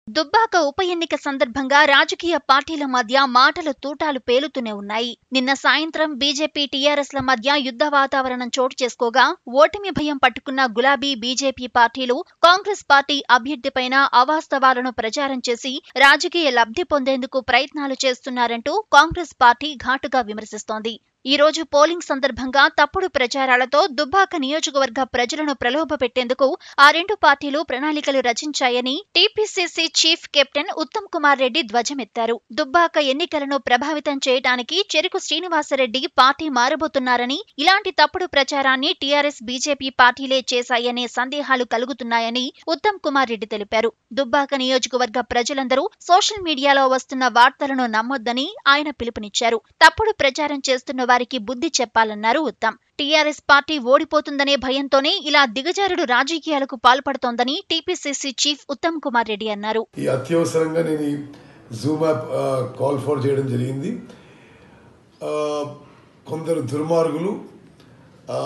దుబ్బాక ఉప ఎన్నిక సందర్భంగా రాజకీయ పార్టీల మధ్య మాటల తూటాలు పేలుతూనే ఉన్నాయి నిన్న సాయంత్రం బీజేపీ టీఆర్ఎస్ల మధ్య యుద్ధ వాతావరణం చోటు చేసుకోగా ఓటమి భయం పట్టుకున్న గులాబీ బీజేపీ పార్టీలు కాంగ్రెస్ పార్టీ అభ్యర్థిపైన అవాస్తవాలను ప్రచారం చేసి రాజకీయ లబ్ధి పొందేందుకు ప్రయత్నాలు చేస్తున్నారంటూ కాంగ్రెస్ పార్టీ ఘాటుగా విమర్శిస్తోంది ఈ రోజు పోలింగ్ సందర్భంగా తప్పుడు ప్రచారాలతో దుబ్బాక నియోజకవర్గ ప్రజలను ప్రలోభపెట్టేందుకు ఆ రెండు పార్టీలు ప్రణాళికలు రచించాయని TPCC chief captain Uttam Kumar Reddy ధ్వజమెత్తారు దుబ్బాక ఎన్నికలను ప్రభావితం చేయడానికి చెరుకు శ్రీనివాసరెడ్డి పార్టీ మారబోతున్నారని ఇలాంటి తప్పుడు ప్రచారాన్ని టీఆర్ఎస్ బీజేపీ పార్టీలే చేశాయనే సందేహాలు కలుగుతున్నాయని ఉత్తమ్ కుమార్ రెడ్డి తెలిపారు దుబ్బాక నియోజకవర్గ ప్రజలందరూ సోషల్ మీడియాలో వస్తున్న వార్తలను నమ్మొద్దని ఆయన పిలుపునిచ్చారు తప్పుడు ప్రచారం చేస్తున్న వారికి బుద్ధి చెప్పాలన్నారు ఉత్తమ్ టీఆర్ఎస్ పార్టీ ఓడిపోతుందనే భయంతోనే ఇలా దిగజారుడు రాజకీయాలకు పాల్పడుతోందని టీపీసీసీ చీఫ్ ఉత్తమ్ కుమార్ రెడ్డి అన్నారు ఈ అత్యవసరంగా నేను ఈ జూమ్ యాప్ ఆ, కాల్ ఫర్ చేయడం జరిగింది ఆ, కొందరు దుర్మార్గులు ఆ,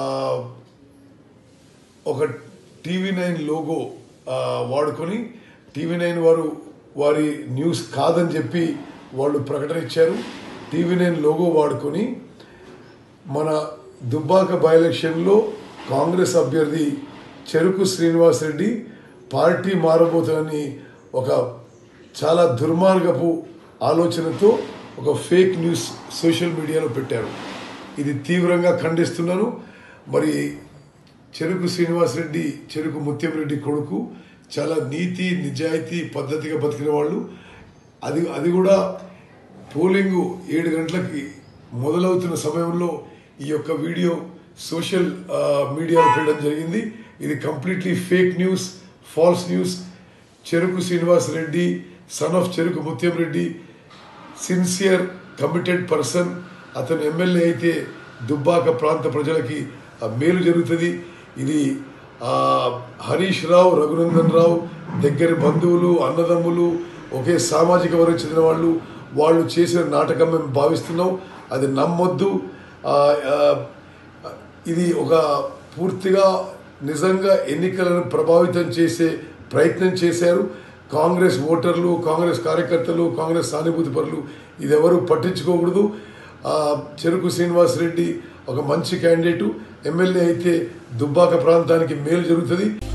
ఒక టీవీ నైన్ లోగో ఆ, వాడుకొని టీవీ నైన్ వారు వారి న్యూస్ కాదని చెప్పి వాళ్ళు ప్రకటన ఇచ్చారు టీవీ నైన్ లోగో వాడుకొని మన దుబ్బాక బై ఎలక్షన్లో కాంగ్రెస్ అభ్యర్థి చెరుకు శ్రీనివాసరెడ్డి పార్టీ మారబోతుందని ఒక చాలా దుర్మార్గపు ఆలోచనతో ఒక ఫేక్ న్యూస్ సోషల్ మీడియాలో పెట్టారు ఇది తీవ్రంగా ఖండిస్తున్నాను మరి చెరుకు శ్రీనివాసరెడ్డి చెరుకు ముత్యంరెడ్డి కొడుకు చాలా నీతి నిజాయితీ పద్ధతిగా బతికిన వాళ్ళు అది అది కూడా పోలింగ్ ఏడు గంటలకి మొదలవుతున్న సమయంలో ఈ యొక్క వీడియో సోషల్ ఆ, మీడియాలో పెట్టడం జరిగింది ఇది completely fake news false news Cheruku Srinivas Reddy son of Cheruku Muthyam Reddy sincere committed person అతను ఎమ్మెల్యే అయితే దుబ్బాక ప్రాంత ప్రజలకి ఆ మేలు జరుగుతుంది ఇది ఆ, హరీష్ రావు రఘునందన్ రావు దగ్గరి బంధువులు అన్నదమ్ములు ఒకే సామాజిక వర్గం చెందిన వాళ్ళు వాళ్ళు చేసిన నాటకం మేము భావిస్తున్నాం అది నమ్మొద్దు ఆ, ఆ, ఇది ఒక పూర్తిగా నిజంగా ఎన్నికలను ప్రభావితం చేసే ప్రయత్నం చేశారు కాంగ్రెస్ ఓటర్లు కాంగ్రెస్ కార్యకర్తలు కాంగ్రెస్ సానుభూతి పరులు ఇది ఎవరు పట్టించుకోకూడదు ఆ, చెరుకు శ్రీనివాస్ రెడ్డి ఒక మంచి క్యాండిడేటు ఎమ్మెల్యే అయితే దుబ్బాక ప్రాంతానికి మేలు జరుగుతుంది